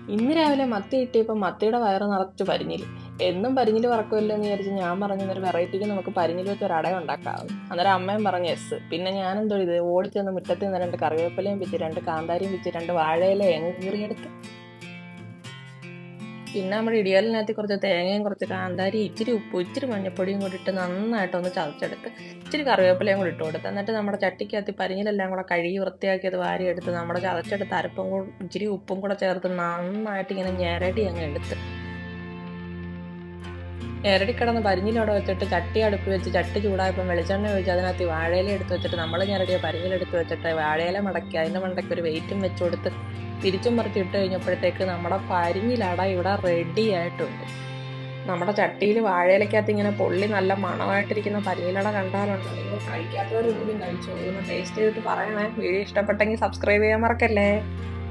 ഇന്ന് രാവിലെ മത്തി കിട്ടിയപ്പോൾ മത്തിയുടെ വയറ് നിറച്ച് പരിഞ്ഞിൽ എന്നും പരിഞ്ഞിൽ വറക്കുമല്ലോ എന്ന് വിചാരിച്ച് ഞാൻ പറഞ്ഞു ഒരു വെറൈറ്റിക്ക് നമുക്ക് പരിഞ്ഞിൽ വെച്ച് ഒരു അട ഉണ്ടാക്കാം അന്നേരം അമ്മയും പറഞ്ഞു എസ് പിന്നെ ഞാനെന്തോ ഇത് ഓടിച്ചെന്ന് മുറ്റത്ത് നിന്ന് രണ്ട് കറിവേപ്പിലയും വെച്ച് രണ്ട് കാന്താരിയും വെച്ച് രണ്ട് വാഴയിലയും കീറിയെടുത്ത് പിന്നെ നമ്മുടെ ഇടിയാലിനകത്ത് കുറച്ച് തേങ്ങയും കുറച്ച് കാന്താരി ഇച്ചിരി ഉപ്പും ഇച്ചിരി മഞ്ഞപ്പൊടിയും കൂടി ഇട്ട് നന്നായിട്ടൊന്ന് ചതച്ചെടുത്ത് ഇച്ചിരി കറിവേപ്പിലയും കൂടി ഇട്ട് കൊടുത്ത് എന്നിട്ട് നമ്മുടെ ചട്ടിക്കകത്ത് ഈ പരിഞ്ഞിലെല്ലാം കൂടെ കഴുകി വൃത്തിയാക്കിയത് വാരിയെടുത്ത് നമ്മുടെ ചതച്ചെടുത്ത് അരപ്പും കൂടി ഇച്ചിരി ഉപ്പും കൂടെ ചേർത്ത് നന്നായിട്ട് ഇങ്ങനെ ഞെരടി അങ്ങ് എടുത്ത് ഞെരടി കിടന്ന് പരിഞ്ഞിലവിടെ വെച്ചിട്ട് ചട്ടി അടുപ്പ് വെച്ച് ചട്ടി ചൂടായപ്പം വെളിച്ചെണ്ണ ഒഴിച്ച് അതിനകത്ത് ഈ വാഴയില എടുത്ത് വെച്ചിട്ട് നമ്മൾ ഞെരടിയ പരിഞ്ഞിലെടുത്ത് വെച്ചിട്ട് വാഴയില മടക്കി അതിൻ്റെ മണ്ടയ്ക്ക് ഒരു വെയിറ്റും വെച്ച് കൊടുത്ത് തിരിച്ചും മറിച്ച് ഇട്ട് കഴിഞ്ഞപ്പോഴത്തേക്ക് നമ്മുടെ പരിഞ്ഞിലട ഇവിടെ റെഡി ആയിട്ടുണ്ട് നമ്മുടെ ചട്ടിയിൽ വാഴയിലക്കകത്ത് ഇങ്ങനെ പൊള്ളി നല്ല മണമായിട്ടിരിക്കുന്ന പരിഞ്ഞിലട കണ്ടാലുണ്ട് നിങ്ങൾ കഴിക്കാത്തവർ പോലും കഴിച്ചു ഒന്ന് ടേസ്റ്റ് ചെയ്തിട്ട് പറയണേ വീഡിയോ ഇഷ്ടപ്പെട്ടെങ്കിൽ സബ്സ്ക്രൈബ് ചെയ്യാൻ മറക്കല്ലേ